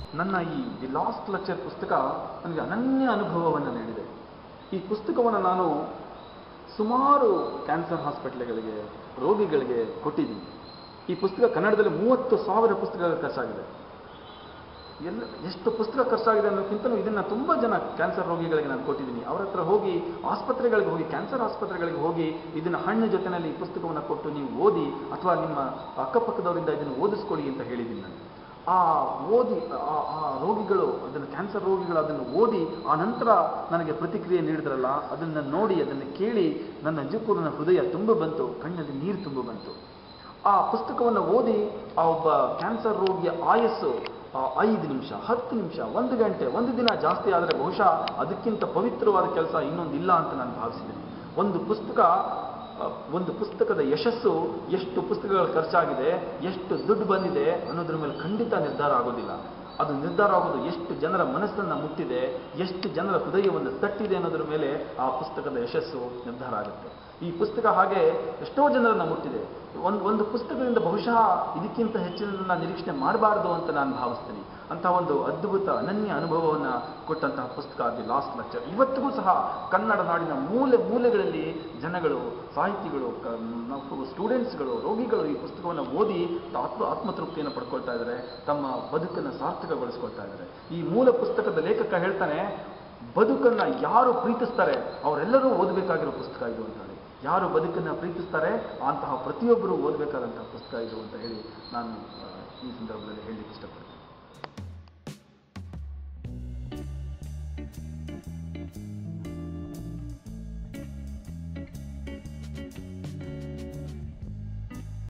ನನ್ನ ಈ the last lecture ಪುಸ್ತಕ ನನಗೆ ಅನನ್ಯ ಅನುಭವವನ್ನು ನೀಡಿದೆ ಈ ಪುಸ್ತಕವನ್ನು ನಾನು ಸುಮಾರು ಕ್ಯಾನ್ಸರ್ ಹಾಸ್ಪಿಟ್ಲ್ಗಳಿಗೆ ರೋಗಿಗಳಿಗೆ ಕೊಟ್ಟಿದ್ದೀನಿ ಈ ಪುಸ್ತಕ ಕನ್ನಡದಲ್ಲಿ ಮೂವತ್ತು ಸಾವಿರ ಪುಸ್ತಕಗಳು ಖರ್ಚಾಗಿದೆ ಎಲ್ಲ ಎಷ್ಟು ಪುಸ್ತಕ ಖರ್ಚಾಗಿದೆ ಅನ್ನೋಕ್ಕಿಂತಲೂ ಇದನ್ನು ತುಂಬ ಜನ ಕ್ಯಾನ್ಸರ್ ರೋಗಿಗಳಿಗೆ ನಾನು ಕೊಟ್ಟಿದ್ದೀನಿ ಅವ್ರ ಹತ್ರ ಹೋಗಿ ಆಸ್ಪತ್ರೆಗಳಿಗೆ ಹೋಗಿ ಕ್ಯಾನ್ಸರ್ ಆಸ್ಪತ್ರೆಗಳಿಗೆ ಹೋಗಿ ಇದನ್ನು ಹಣ್ಣು ಜೊತೆಯಲ್ಲಿ ಈ ಪುಸ್ತಕವನ್ನು ಕೊಟ್ಟು ನೀವು ಓದಿ ಅಥವಾ ನಿಮ್ಮ ಅಕ್ಕಪಕ್ಕದವರಿಂದ ಇದನ್ನು ಓದಿಸ್ಕೊಳ್ಳಿ ಅಂತ ಹೇಳಿದ್ದೀನಿ ನಾನು ಆ ಓದಿ ಆ ಆ ರೋಗಿಗಳು ಅದನ್ನು ಕ್ಯಾನ್ಸರ್ ರೋಗಿಗಳು ಅದನ್ನು ಓದಿ ಆ ನಂತರ ನನಗೆ ಪ್ರತಿಕ್ರಿಯೆ ನೀಡಿದ್ರಲ್ಲ ಅದನ್ನು ನೋಡಿ ಅದನ್ನು ಕೇಳಿ ನನ್ನ ನಿಜಕ್ಕೂ ನನ್ನ ಹೃದಯ ತುಂಬ ಬಂತು ಕಣ್ಣಲ್ಲಿ ನೀರು ತುಂಬ ಬಂತು ಆ ಪುಸ್ತಕವನ್ನು ಓದಿ ಆ ಒಬ್ಬ ಕ್ಯಾನ್ಸರ್ ರೋಗಿಯ ಆಯಸ್ಸು ಆ, ಐದು ನಿಮಿಷ ಹತ್ತು ನಿಮಿಷ ಒಂದು ಗಂಟೆ ಒಂದು ದಿನ ಜಾಸ್ತಿ ಆದರೆ ಬಹುಶಃ ಅದಕ್ಕಿಂತ ಪವಿತ್ರವಾದ ಕೆಲಸ ಇನ್ನೊಂದಿಲ್ಲ ಅಂತ ನಾನು ಭಾವಿಸಿದ್ದೀನಿ ಒಂದು ಪುಸ್ತಕ ಆ, ಒಂದು ಪುಸ್ತಕದ ಯಶಸ್ಸು ಎಷ್ಟು ಪುಸ್ತಕಗಳು ಖರ್ಚಾಗಿದೆ ಎಷ್ಟು ದುಡ್ಡು ಬಂದಿದೆ ಅನ್ನೋದ್ರ ಮೇಲೆ ಖಂಡಿತ ನಿರ್ಧಾರ ಆಗೋದಿಲ್ಲ ಅದು ನಿರ್ಧಾರ ಆಗೋದು ಎಷ್ಟು ಜನರ ಮನಸ್ಸನ್ನು ಮುಟ್ಟಿದೆ ಎಷ್ಟು ಜನರ ಹೃದಯವನ್ನು ತಟ್ಟಿದೆ ಅನ್ನೋದ್ರ ಮೇಲೆ ಆ ಪುಸ್ತಕದ ಯಶಸ್ಸು ನಿರ್ಧಾರ ಆಗುತ್ತೆ ಈ ಪುಸ್ತಕ ಹಾಗೆ ಎಷ್ಟೋ ಜನರನ್ನು ಮುಟ್ಟಿದೆ ಒಂದು ಒಂದು ಪುಸ್ತಕದಿಂದ ಬಹುಶಃ ಇದಕ್ಕಿಂತ ಹೆಚ್ಚಿನ ನಿರೀಕ್ಷಣೆ ಮಾಡಬಾರ್ದು ಅಂತ ನಾನು ಭಾವಿಸ್ತೀನಿ ಅಂತ ಒಂದು ಅದ್ಭುತ ಅನನ್ಯ ಅನುಭವವನ್ನು ಕೊಟ್ಟಂತಹ ಪುಸ್ತಕ ದಿ ಲಾಸ್ಟ್ ಲೆಕ್ಚರ್ ಇವತ್ತಿಗೂ ಸಹ ಕನ್ನಡ ನಾಡಿನ ಮೂಲೆ ಮೂಲೆಗಳಲ್ಲಿ ಜನಗಳು ಸಾಹಿತಿಗಳು ಕ- ನಾವು ಸ್ಟೂಡೆಂಟ್ಸ್ಗಳು ರೋಗಿಗಳು ಈ ಪುಸ್ತಕವನ್ನು ಓದಿ ಆತ್ಮ ಆತ್ಮತೃಪ್ತಿಯನ್ನು ಪಡ್ಕೊಳ್ತಾ ಇದ್ದಾರೆ ತಮ್ಮ ಬದುಕನ್ನು ಸಾರ್ಥಕಗೊಳಿಸ್ಕೊಳ್ತಾ ಇದ್ದಾರೆ ಈ ಮೂಲ ಪುಸ್ತಕದ ಲೇಖಕ ಹೇಳ್ತಾನೆ ಬದುಕನ್ನ ಯಾರು ಪ್ರೀತಿಸ್ತಾರೆ ಅವರೆಲ್ಲರೂ ಓದಬೇಕಾಗಿರೋ ಪುಸ್ತಕ ಇದು ಅಂತ ಹೇಳಿ ಯಾರು ಬದುಕನ್ನ ಪ್ರೀತಿಸ್ತಾರೆ ಅಂತಹ ಪ್ರತಿಯೊಬ್ಬರು ಓದಬೇಕಾದಂತಹ ಪುಸ್ತಕ ಇದು ಅಂತ ಹೇಳಿ ನಾನು ಆ, ಈ ಸಂದರ್ಭದಲ್ಲಿ ಹೇಳಲಿಕ್ಕೆ ಇಷ್ಟಪಡ್ತೀನಿ